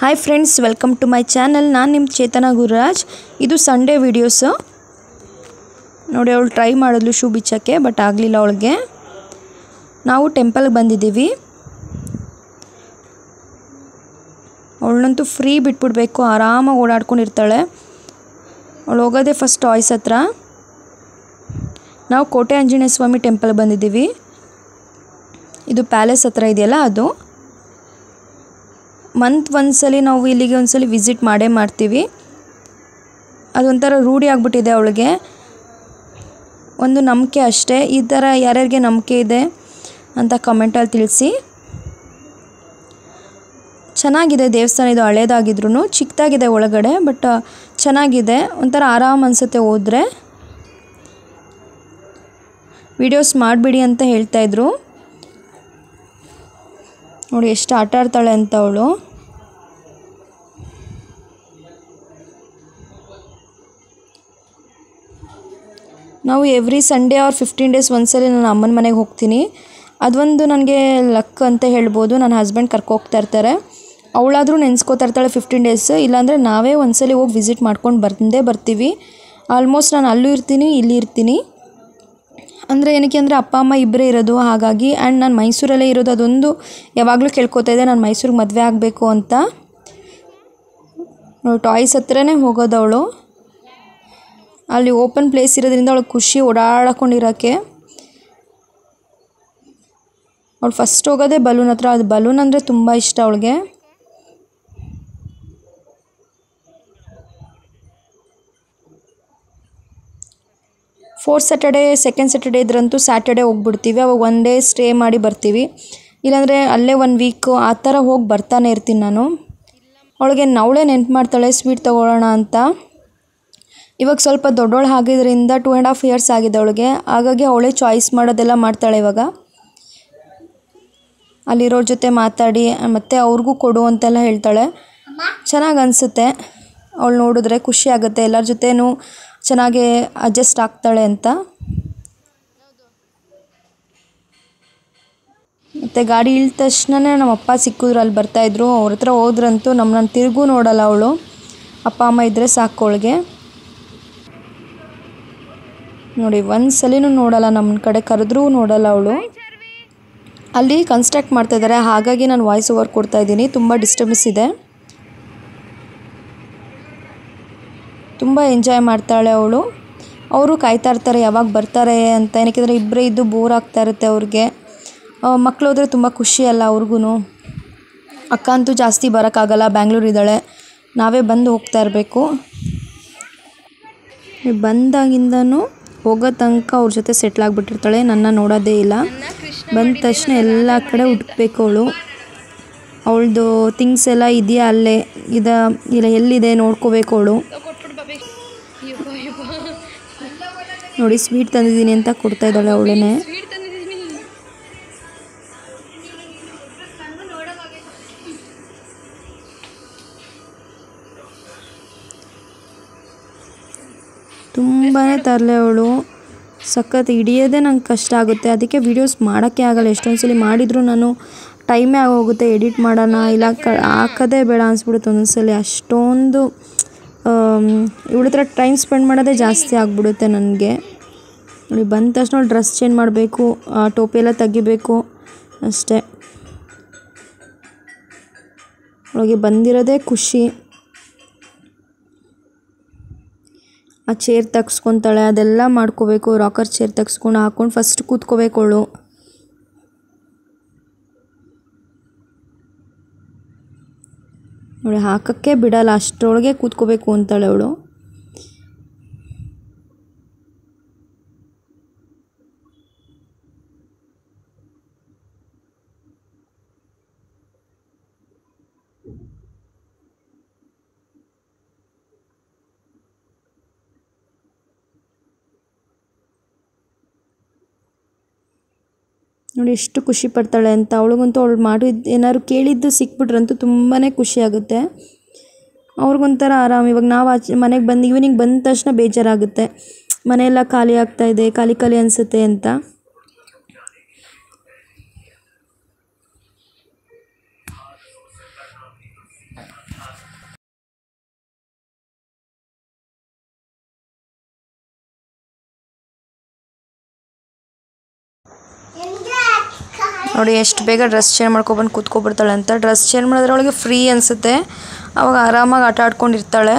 hi friends welcome to my channel ನಾನು ನಿಮ್ಮ ಚೇತನ ಗುರುರಾಜ್ ಇದು ಸಂಡೇ ವೀಡಿಯೋಸು ನೋಡಿ ಅವಳು ಟ್ರೈ ಮಾಡಿದ್ಲು ಶೂ ಬಿಚ್ಚೋಕ್ಕೆ ಬಟ್ ಆಗಲಿಲ್ಲ ಅವಳಿಗೆ ನಾವು ಟೆಂಪಲ್ಗೆ ಬಂದಿದ್ದೀವಿ ಅವಳನ್ನಂತೂ ಫ್ರೀ ಬಿಟ್ಬಿಡ್ಬೇಕು ಆರಾಮಾಗಿ ಓಡಾಡ್ಕೊಂಡಿರ್ತಾಳೆ ಅವಳು ಹೋಗೋದೇ ಫಸ್ಟ್ ಟಾಯ್ಸ್ ಹತ್ರ ನಾವು ಕೋಟೆ ಆಂಜನೇಯ ಸ್ವಾಮಿ ಟೆಂಪಲ್ ಬಂದಿದ್ದೀವಿ ಇದು ಪ್ಯಾಲೇಸ್ ಹತ್ರ ಇದೆಯಲ್ಲ ಅದು ಮಂತ್ ಒಂದ್ಸಲಿ ನಾವು ಇಲ್ಲಿಗೆ ಒಂದ್ಸಲಿ ವಿಸಿಟ್ ಮಾಡೇ ಮಾಡ್ತೀವಿ ಅದೊಂಥರ ರೂಢಿ ಆಗಿಬಿಟ್ಟಿದೆ ಅವಳಿಗೆ ಒಂದು ನಂಬಿಕೆ ಅಷ್ಟೇ ಈ ಥರ ಯಾರ್ಯಾರಿಗೆ ನಂಬಿಕೆ ಇದೆ ಅಂತ ಕಮೆಂಟಲ್ಲಿ ತಿಳಿಸಿ ಚೆನ್ನಾಗಿದೆ ದೇವಸ್ಥಾನ ಇದು ಹಳೇದಾಗಿದ್ರು ಚಿಕ್ಕದಾಗಿದೆ ಒಳಗಡೆ ಬಟ್ ಚೆನ್ನಾಗಿದೆ ಒಂಥರ ಆರಾಮ್ ಅನಿಸುತ್ತೆ ಹೋದರೆ ವಿಡಿಯೋಸ್ ಮಾಡಿಬಿಡಿ ಅಂತ ಹೇಳ್ತಾಯಿದ್ರು ನೋಡಿ ಎಷ್ಟು ಆಟ ಆಡ್ತಾಳೆ ಅಂತ ಅವಳು ನಾವು every Sunday or fifteen days ಒಂದ್ಸಲಿ ನನ್ನ ಅಮ್ಮನ ಮನೆಗೆ ಹೋಗ್ತೀನಿ ಅದೊಂದು ನನಗೆ ಲಕ್ ಅಂತ ಹೇಳ್ಬೋದು ನನ್ನ ಹಸ್ಬೆಂಡ್ ಕರ್ಕೊ ಹೋಗ್ತಾ ಇರ್ತಾರೆ ಅವಳಾದರೂ ನೆನೆಸ್ಕೋತಾ ಇರ್ತಾಳೆ ಫಿಫ್ಟೀನ್ ಡೇಸ್ ಇಲ್ಲಾಂದರೆ ನಾವೇ ಒಂದ್ಸಲಿ ಹೋಗಿ ವಿಸಿಟ್ ಮಾಡ್ಕೊಂಡು ಬಂದೇ ಬರ್ತೀವಿ ಆಲ್ಮೋಸ್ಟ್ ನಾನು ಅಲ್ಲೂ ಇರ್ತೀನಿ ಇಲ್ಲಿ ಇರ್ತೀನಿ ಅಂದರೆ ಏನಕ್ಕೆ ಅಂದರೆ ಅಪ್ಪ ಅಮ್ಮ ಇಬ್ಬರೇ ಇರೋದು ಹಾಗಾಗಿ ಆ್ಯಂಡ್ ನಾನು ಮೈಸೂರಲ್ಲೇ ಇರೋದು ಅದೊಂದು ಯಾವಾಗಲೂ ಕೇಳ್ಕೊತಾ ಇದ್ದೆ ನಾನು ಮೈಸೂರಿಗೆ ಮದುವೆ ಆಗಬೇಕು ಅಂತ ನೋಡಿ ಟಾಯ್ಸ್ ಹತ್ರನೇ ಹೋಗೋದು ಅವಳು ಅಲ್ಲಿ ಓಪನ್ ಪ್ಲೇಸ್ ಇರೋದ್ರಿಂದ ಅವಳು ಖುಷಿ ಓಡಾಡ್ಕೊಂಡಿರೋಕ್ಕೆ ಅವಳು ಫಸ್ಟ್ ಹೋಗೋದೇ ಬಲೂನ್ ಹತ್ರ ಅದು ಬಲೂನ್ ಅಂದರೆ ತುಂಬ ಇಷ್ಟ ಅವಳಿಗೆ ಫೋರ್ತ್ ಸ್ಯಾಟರ್ಡೇ ಸೆಕೆಂಡ್ ಸ್ಯಾಟರ್ಡೇ ಇದ್ರಂತೂ ಸ್ಯಾಟರ್ಡೇ ಹೋಗ್ಬಿಡ್ತೀವಿ ಅವಾಗ ಒನ್ ಡೇ ಸ್ಟೇ ಮಾಡಿ ಬರ್ತೀವಿ ಇಲ್ಲಾಂದರೆ ಅಲ್ಲೇ ಒನ್ ವೀಕು ಆ ಥರ ಹೋಗಿ ಬರ್ತಾನೆ ಇರ್ತೀನಿ ನಾನು ಅವಳಿಗೆ ನವಳೆ ನೆನ್ಪು ಮಾಡ್ತಾಳೆ ಸ್ವೀಟ್ ತೊಗೊಳ್ಳೋಣ ಅಂತ ಇವಾಗ ಸ್ವಲ್ಪ ದೊಡ್ಡವಳು ಆಗಿದ್ದರಿಂದ ಟೂ ಆ್ಯಂಡ್ ಹಾಫ್ ಇಯರ್ಸ್ ಆಗಿದೆ ಅವಳಿಗೆ ಹಾಗಾಗಿ ಅವಳೇ ಚಾಯ್ಸ್ ಮಾಡೋದೆಲ್ಲ ಮಾಡ್ತಾಳೆ ಇವಾಗ ಅಲ್ಲಿರೋರ ಜೊತೆ ಮಾತಾಡಿ ಮತ್ತು ಅವ್ರಿಗೂ ಕೊಡು ಅಂತೆಲ್ಲ ಹೇಳ್ತಾಳೆ ಚೆನ್ನಾಗಿ ಅನಿಸುತ್ತೆ ಅವಳು ನೋಡಿದ್ರೆ ಖುಷಿ ಆಗುತ್ತೆ ಎಲ್ಲರ ಜೊತೆನೂ ಚೆನ್ನಾಗಿ ಅಡ್ಜಸ್ಟ್ ಆಗ್ತಾಳೆ ಅಂತ ಮತ್ತು ಗಾಡಿ ಇಳಿದ ತಕ್ಷಣನೇ ನಮ್ಮ ಅಪ್ಪ ಸಿಕ್ಕಿದ್ರು ಅಲ್ಲಿ ಬರ್ತಾಯಿದ್ರು ಅವ್ರ ಹತ್ರ ಹೋದ್ರಂತೂ ನಮ್ಮನ್ನ ತಿರುಗೂ ನೋಡಲ್ಲ ಅವಳು ಅಪ್ಪ ಅಮ್ಮ ಇದ್ದರೆ ಸಾಕು ಅವಳಿಗೆ ನೋಡಿ ಒಂದು ಸಲಿನೂ ನೋಡಲ್ಲ ನಮ್ಮ ಕಡೆ ಕರೆದ್ರೂ ನೋಡಲ್ಲ ಅವಳು ಅಲ್ಲಿ ಕನ್ಸ್ಟ್ರಕ್ಟ್ ಮಾಡ್ತಾಯಿದ್ದಾರೆ ಹಾಗಾಗಿ ನಾನು ವಾಯ್ಸ್ ಓವರ್ ಕೊಡ್ತಾ ಇದ್ದೀನಿ ತುಂಬ ಡಿಸ್ಟರ್ಬೆನ್ಸ್ ಇದೆ ತುಂಬ ಎಂಜಾಯ್ ಮಾಡ್ತಾಳೆ ಅವಳು ಅವರು ಕಾಯ್ತಾ ಇರ್ತಾರೆ ಯಾವಾಗ ಬರ್ತಾರೆ ಅಂತ ಏನಕ್ಕೆಂದರೆ ಇಬ್ಬರೇ ಇದ್ದು ಬೋರ್ ಆಗ್ತಾ ಇರುತ್ತೆ ಅವ್ರಿಗೆ ಮಕ್ಳು ಹೋದರೆ ತುಂಬ ಖುಷಿ ಅಲ್ಲ ಅವ್ರಿಗೂ ಅಕ್ಕ ಅಂತೂ ಜಾಸ್ತಿ ಬರೋಕ್ಕಾಗಲ್ಲ ಬ್ಯಾಂಗ್ಳೂರ್ ಇದ್ದಾಳೆ ನಾವೇ ಬಂದು ಹೋಗ್ತಾ ಇರಬೇಕು ಬಂದಾಗಿಂದನೂ ಹೋಗೋ ತನಕ ಅವ್ರ ಜೊತೆ ಸೆಟ್ಲ್ ಆಗಿಬಿಟ್ಟಿರ್ತಾಳೆ ನನ್ನ ನೋಡೋದೇ ಇಲ್ಲ ಬಂದ ತಕ್ಷಣ ಎಲ್ಲ ಕಡೆ ಹುಡುಕ್ಬೇಕು ಅವಳು ಅವಳದು ಥಿಂಗ್ಸ್ ಎಲ್ಲ ಇದೆಯಾ ಅಲ್ಲೇ ಇದ ಇಲ್ಲ ಎಲ್ಲಿದೆ ನೋಡ್ಕೋಬೇಕು ಅವಳು ನೋಡಿ ಸ್ವೀಟ್ ತಂದಿದ್ದೀನಿ ಅಂತ ಕೊಡ್ತಾ ಇದ್ದಾಳೆ ಅವಳೇನೆ ತುಂಬಾ ತರಲೆ ಅವಳು ಸಖತ್ ಹಿಡಿಯೋದೇ ನಂಗೆ ಕಷ್ಟ ಆಗುತ್ತೆ ಅದಕ್ಕೆ ವೀಡಿಯೋಸ್ ಮಾಡೋಕ್ಕೆ ಆಗಲ್ಲ ಎಷ್ಟೊಂದು ಸಲ ಮಾಡಿದರೂ ನಾನು ಟೈಮೇ ಆಗೋಗುತ್ತೆ ಎಡಿಟ್ ಮಾಡೋಣ ಇಲ್ಲ ಕ ಹಾಕೋದೇ ಬೇಡ ಅನಿಸ್ಬಿಡುತ್ತೆ ಒಂದೊಂದ್ಸಲಿ ಅಷ್ಟೊಂದು ಇವಳ ಹತ್ರ ಟೈಮ್ ಸ್ಪೆಂಡ್ ಮಾಡೋದೇ ಜಾಸ್ತಿ ಆಗಿಬಿಡುತ್ತೆ ನನಗೆ ನೋಡಿ ಬಂದ ತಕ್ಷಣ ಡ್ರೆಸ್ ಚೇಂಜ್ ಮಾಡಬೇಕು ಟೋಪಿ ಎಲ್ಲ ತೆಗಿಬೇಕು ಅಷ್ಟೇ ಅವಳಿಗೆ ಬಂದಿರೋದೇ ಖುಷಿ ಆ ಚೇರ್ ತಗ್ಸ್ಕೊತಾಳೆ ಅದೆಲ್ಲ ಮಾಡ್ಕೋಬೇಕು ರಾಕರ್ ಚೇರ್ ತಗ್ಸ್ಕೊಂಡು ಹಾಕ್ಕೊಂಡು ಫಸ್ಟ್ ಕೂತ್ಕೋಬೇಕು ಅವಳು ನೋಡಿ ಹಾಕೋಕ್ಕೆ ಬಿಡಲ್ಲ ಅಷ್ಟರೊಳಗೆ ಕೂತ್ಕೋಬೇಕು ಅಂತಾಳೆ ಅವಳು ನೋಡಿ ಎಷ್ಟು ಖುಷಿ ಪಡ್ತಾಳೆ ಅಂತ ಅವಳಿಗಂತೂ ಅವಳು ಮಾಡಿದ್ದು ಏನಾದ್ರು ಕೇಳಿದ್ದು ಸಿಕ್ಬಿಟ್ರಂತೂ ತುಂಬಾ ಖುಷಿ ಆಗುತ್ತೆ ಅವ್ರಿಗೊಂಥರ ಆರಾಮ್ ಇವಾಗ ನಾವು ಆಚೆ ಮನೆಗೆ ಬಂದು ಈವ್ನಿಂಗ್ ಬಂದ ತಕ್ಷಣ ಬೇಜಾರಾಗುತ್ತೆ ಮನೆಯೆಲ್ಲ ಖಾಲಿ ಆಗ್ತಾ ಇದೆ ಖಾಲಿ ಖಾಲಿ ಅನಿಸುತ್ತೆ ಅಂತ ನೋಡಿ ಎಷ್ಟು ಬೇಗ ಡ್ರೆಸ್ ಚೇಂಜ್ ಮಾಡ್ಕೊಬಂದು ಕೂತ್ಕೊಬಿಡ್ತಾಳೆ ಅಂತ ಡ್ರೆಸ್ ಚೇಂಜ್ ಮಾಡಿದ್ರೆ ಅವಳಿಗೆ ಫ್ರೀ ಅನಿಸುತ್ತೆ ಅವಾಗ ಆರಾಮಾಗಿ ಆಟ ಆಡ್ಕೊಂಡಿರ್ತಾಳೆ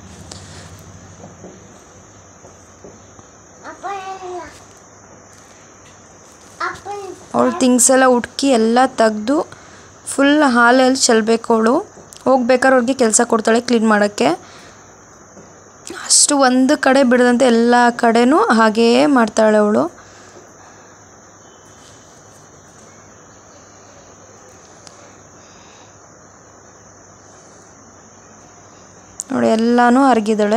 ಅವಳು ಥಿಂಗ್ಸ್ ಎಲ್ಲ ಹುಡ್ಕಿ ಎಲ್ಲ ತೆಗ್ದು ಫುಲ್ ಹಾಲಲ್ಲಿ ಚೆಲ್ಲಬೇಕು ಅವಳು ಹೋಗ್ಬೇಕಾದ್ರೆ ಅವ್ರಿಗೆ ಕೆಲಸ ಕೊಡ್ತಾಳೆ ಕ್ಲೀನ್ ಮಾಡೋಕ್ಕೆ ಅಷ್ಟು ಒಂದು ಕಡೆ ಬಿಡದಂತೆ ಎಲ್ಲ ಕಡೆನೂ ಹಾಗೆಯೇ ಮಾಡ್ತಾಳೆ ಅವಳು ನೋಡಿ ಎಲ್ಲನೂ ಹರಗಿದ್ದಾಳೆ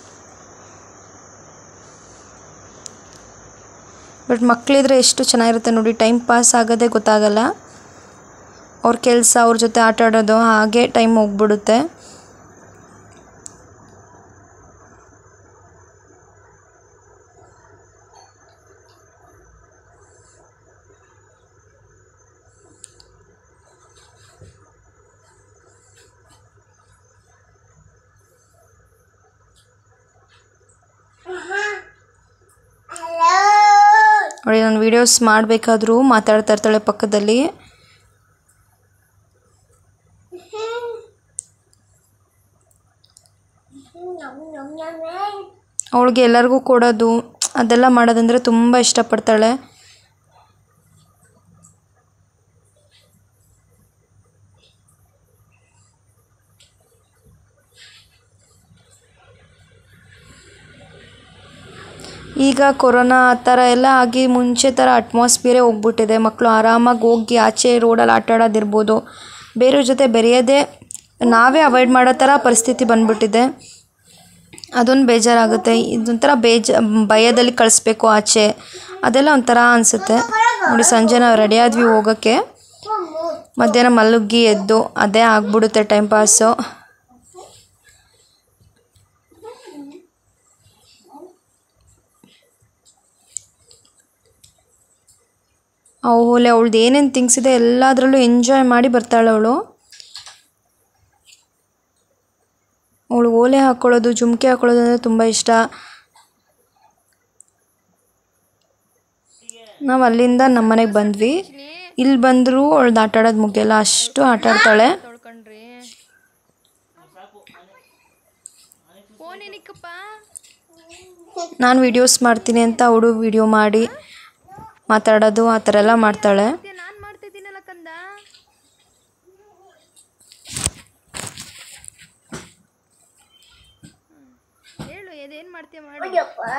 ಬಟ್ ಮಕ್ಕಳಿದ್ರೆ ಎಷ್ಟು ಚೆನ್ನಾಗಿರುತ್ತೆ ನೋಡಿ ಟೈಮ್ ಪಾಸ್ ಆಗೋದೇ ಗೊತ್ತಾಗಲ್ಲ ಅವ್ರ ಕೆಲಸ ಅವ್ರ ಜೊತೆ ಆಟ ಆಡೋದು ಹಾಗೆ ಟೈಮ್ ಹೋಗ್ಬಿಡುತ್ತೆ ನೋಡಿ ನಾನು ವೀಡಿಯೋಸ್ ಮಾಡಬೇಕಾದ್ರೂ ಮಾತಾಡ್ತಾ ಇರ್ತಾಳೆ ಪಕ್ಕದಲ್ಲಿ ಅವಳಿಗೆ ಎಲ್ಲರಿಗೂ ಕೊಡೋದು ಅದೆಲ್ಲ ಮಾಡೋದಂದರೆ ತುಂಬ ಇಷ್ಟಪಡ್ತಾಳೆ ಈಗ ಕೊರೋನಾ ಆ ಥರ ಎಲ್ಲ ಆಗಿ ಮುಂಚೆ ಥರ ಅಟ್ಮಾಸ್ಫಿಯರೇ ಹೋಗ್ಬಿಟ್ಟಿದೆ ಮಕ್ಕಳು ಆರಾಮಾಗಿ ಹೋಗಿ ಆಚೆ ರೋಡಲ್ಲಿ ಆಟ ಆಡೋದಿರ್ಬೋದು ಬೇರೆಯವ್ರ ಜೊತೆ ಬೆರೆಯೋದೇ ನಾವೇ ಅವಾಯ್ಡ್ ಮಾಡೋ ಥರ ಪರಿಸ್ಥಿತಿ ಬಂದ್ಬಿಟ್ಟಿದೆ ಅದೊಂದು ಬೇಜಾರಾಗುತ್ತೆ ಇದೊಂಥರ ಬೇಜ ಭಯದಲ್ಲಿ ಕಳಿಸ್ಬೇಕು ಆಚೆ ಅದೆಲ್ಲ ಒಂಥರ ಅನಿಸುತ್ತೆ ನೋಡಿ ಸಂಜೆ ನಾವು ರೆಡಿ ಆದ್ವಿ ಹೋಗೋಕ್ಕೆ ಮಧ್ಯಾಹ್ನ ಮಲಗಿ ಎದ್ದು ಅದೇ ಆಗ್ಬಿಡುತ್ತೆ ಟೈಮ್ ಪಾಸು ಅವಳು ಅವಳ್ದು ಏನೇನು ಥಿಂಗ್ಸ್ ಇದೆ ಎಲ್ಲದರಲ್ಲೂ ಎಂಜಾಯ್ ಮಾಡಿ ಬರ್ತಾಳೆ ಅವಳು ಅವಳು ಓಲೆ ಹಾಕ್ಕೊಳ್ಳೋದು ಜುಮ್ಕಿ ಹಾಕ್ಕೊಳ್ಳೋದು ಅಂದರೆ ತುಂಬ ಇಷ್ಟ ನಾವು ಅಲ್ಲಿಂದ ನಮ್ಮ ಮನೆಗೆ ಬಂದ್ವಿ ಇಲ್ಲಿ ಬಂದರೂ ಅವಳ್ದು ಆಟ ಆಡೋದು ಮುಗಿಯಲ್ಲ ಅಷ್ಟು ಆಟ ಆಡ್ತಾಳೆ ನಾನು ವೀಡಿಯೋಸ್ ಮಾಡ್ತೀನಿ ಅಂತ ಅವಳು ವಿಡಿಯೋ ಮಾಡಿ ಮಾತಾಡೋದು ಆ ಥರ ಎಲ್ಲ ಮಾಡ್ತಾಳೆ ನಾನು ಮಾಡ್ತಿದ್ದೀನಲ್ಲ ಕಂದ ಹೇಳು ಅದೇನು ಮಾಡ್ತೀಯ ಮಾಡಿ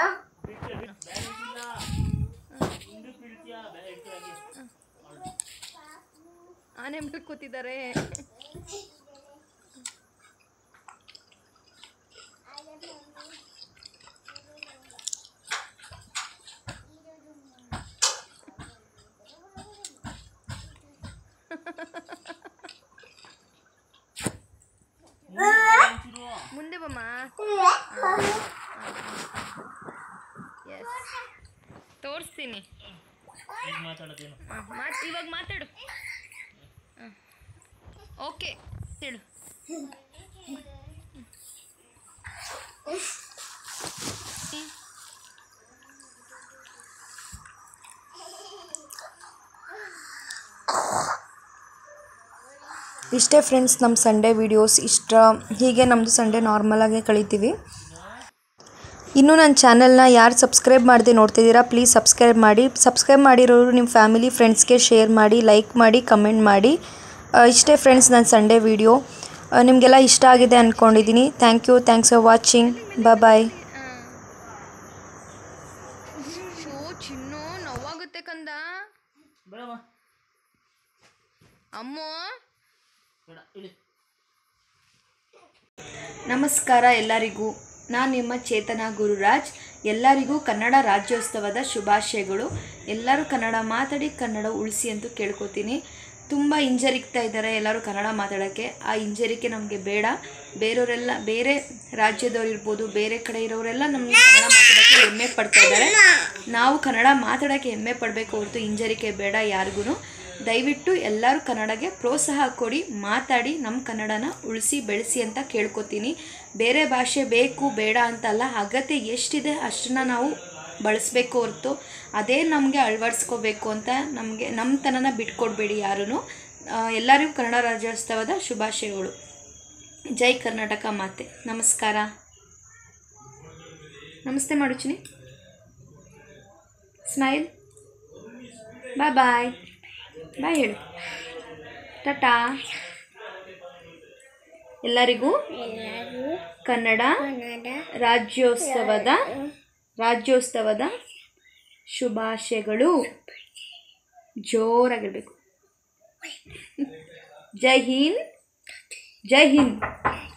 ಆನೆ ಮೇಲೆ ಕೂತಿದ್ದಾರೆ ಮುಂದೆ ಬಮ್ಮ ಎಸ್ ತೋರಿಸ್ತೀನಿ ಮಾತ್ ಇವಾಗ ಮಾತಾಡು ಓಕೆ ಹೇಳು ಇಷ್ಟೇ ಫ್ರೆಂಡ್ಸ್ ನಮ್ಮ ಸಂಡೇ ವೀಡಿಯೋಸ್ ಇಷ್ಟ ಹೀಗೆ ನಮ್ಮದು ಸಂಡೇ ನಾರ್ಮಲಾಗೆ ಕಳಿತೀವಿ ಇನ್ನೂ ನನ್ನ ಚಾನಲ್ನ ಯಾರು ಸಬ್ಸ್ಕ್ರೈಬ್ ಮಾಡದೆ ನೋಡ್ತಿದ್ದೀರಾ ಪ್ಲೀಸ್ ಸಬ್ಸ್ಕ್ರೈಬ್ ಮಾಡಿ ಸಬ್ಸ್ಕ್ರೈಬ್ ಮಾಡಿರೋರು ನಿಮ್ಮ ಫ್ಯಾಮಿಲಿ ಫ್ರೆಂಡ್ಸ್ಗೆ ಶೇರ್ ಮಾಡಿ ಲೈಕ್ ಮಾಡಿ ಕಮೆಂಟ್ ಮಾಡಿ ಆ, ಇಷ್ಟೇ ಫ್ರೆಂಡ್ಸ್ ನನ್ನ ಸಂಡೇ ವೀಡಿಯೋ ನಿಮಗೆಲ್ಲ ಇಷ್ಟ ಆಗಿದೆ ಅಂದ್ಕೊಂಡಿದ್ದೀನಿ thank you thanks for watching bye ಶೋ ಚಿನ್ನು ನೋವಾಗುತ್ತೆ ಕಂದ ಬೇಡಮ್ಮ ಅಮ್ಮೋ ಬೇಡ ಇಳಿ ನಮಸ್ಕಾರ ಎಲ್ಲರಿಗೂ ನಾನು ನಿಮ್ಮ ಚೇತನ ಗುರುರಾಜ್ ಎಲ್ಲರಿಗೂ ಕನ್ನಡ ರಾಜ್ಯೋತ್ಸವದ ಶುಭಾಶಯಗಳು ಎಲ್ಲರೂ ಕನ್ನಡ ಮಾತಾಡಿ ಕನ್ನಡ ಉಳಿಸಿ ಅಂತ ಕೇಳ್ಕೊತೀನಿ ತುಂಬ ಹಿಂಜರಿಗ್ತಾ ಇದ್ದಾರೆ ಎಲ್ಲರೂ ಕನ್ನಡ ಮಾತಾಡೋಕ್ಕೆ ಆ ಹಿಂಜರಿಕೆ ನಮಗೆ ಬೇಡ ಬೇರೆಯವರೆಲ್ಲ ಬೇರೆ ರಾಜ್ಯದವ್ರು ಇರ್ಬೋದು ಬೇರೆ ಕಡೆ ಇರೋರೆಲ್ಲ ನಮಗೆ ಕನ್ನಡ ಮಾತಾಡೋಕ್ಕೆ ಹೆಮ್ಮೆ ಪಡ್ತಾ ಇದ್ದಾರೆ ನಾವು ಕನ್ನಡ ಮಾತಾಡೋಕ್ಕೆ ಹೆಮ್ಮೆ ಪಡಬೇಕು ಹೊರತು ಹಿಂಜರಿಕೆ ಬೇಡ ಯಾರಿಗೂ ದಯವಿಟ್ಟು ಎಲ್ಲರೂ ಕನ್ನಡಗೆ ಪ್ರೋತ್ಸಾಹ ಕೊಡಿ ಮಾತಾಡಿ ನಮ್ಮ ಕನ್ನಡನ ಉಳಿಸಿ ಬೆಳೆಸಿ ಅಂತ ಕೇಳ್ಕೊತೀನಿ ಬೇರೆ ಭಾಷೆ ಬೇಕು ಬೇಡ ಅಂತಲ್ಲ ಅಗತ್ಯ ಎಷ್ಟಿದೆ ಅಷ್ಟನ್ನ ನಾವು ಬಳಸಬೇಕು ಹೊರತು ಅದೇ ನಮಗೆ ಅಳವಡಿಸ್ಕೋಬೇಕು ಅಂತ ನಮಗೆ ನಮ್ಮತನನ ಬಿಟ್ಕೊಡ್ಬೇಡಿ ಯಾರೂ ಎಲ್ಲರಿಗೂ ಕನ್ನಡ ರಾಜ್ಯೋತ್ಸವದ ಶುಭಾಶಯಗಳು ಜೈ ಕರ್ನಾಟಕ ಮಾತೆ ನಮಸ್ಕಾರ ನಮಸ್ತೆ ಮಾಡು ಚಿನಿ ಸ್ಮೈಲ್ ಬಾಯ್ ಬಾಯ್ ಬಾಯ್ ಹೇಳು ಟಾಟಾ ಎಲ್ಲರಿಗೂ ಕನ್ನಡ ರಾಜ್ಯೋತ್ಸವದ ರಾಜ್ಯೋತ್ಸವದ ಶುಭಾಶಯಗಳು ಜೋರಾಗಿರ್ಬೇಕು ಜೈ ಹಿಂದ್ ಜೈ ಹಿಂದ್